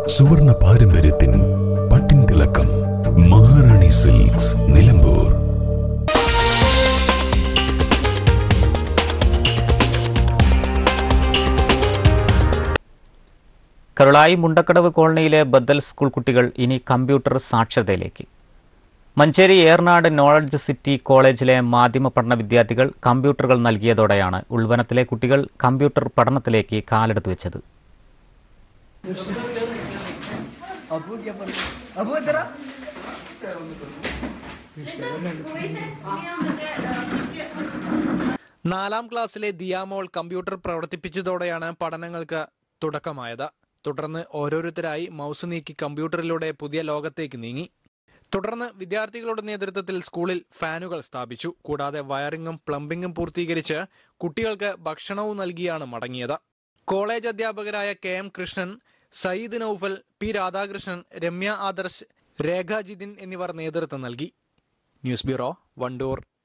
സുവർണ പാരമ്പര്യത്തിൻ പട്ടിൻ തിളക്കം മഹാറാണി സിൽക്സ് നിലമ്പൂർ കരുളായി മുണ്ടക്കടവ് കോളനിയിലെ ബദൽ സ്കൂൾ കുട്ടികൾ ഇനി കമ്പ്യൂട്ടർ സാക്ഷരതയിലേക്ക് മഞ്ചേരി ഏർനാട് നോളജ് സിറ്റി കോളേജിലെ മാധ്യമ പഠന വിദ്യാർത്ഥികൾ കമ്പ്യൂട്ടറുകൾ നൽകിയതോടെയാണ് ഉൾവനത്തിലെ കുട്ടികൾ കമ്പ്യൂട്ടർ പഠനത്തിലേക്ക് കാലെടുത്തു വെച്ചത് നാലാം ക്ലാസ്സിലെ ദിയാമോൾ കമ്പ്യൂട്ടർ പ്രവർത്തിപ്പിച്ചതോടെയാണ് പഠനങ്ങൾക്ക് തുടക്കമായത് തുടർന്ന് ഓരോരുത്തരായി മൗസ് നീക്കി കമ്പ്യൂട്ടറിലൂടെ പുതിയ ലോകത്തേക്ക് നീങ്ങി തുടർന്ന് വിദ്യാർത്ഥികളുടെ നേതൃത്വത്തിൽ സ്കൂളിൽ ഫാനുകൾ സ്ഥാപിച്ചു കൂടാതെ വയറിങ്ങും പ്ലംബിംഗും പൂർത്തീകരിച്ച് കുട്ടികൾക്ക് ഭക്ഷണവും നൽകിയാണ് മടങ്ങിയത് കോളേജ് അധ്യാപകരായ K M Krishnan Sayyid Noufal P Radhakrishnan Ramya Adarsh Rekha Jithin എന്നിവർ നേതൃത്വം നൽകി ന്യൂസ് ബ്യൂറോ വണ്ടൂർ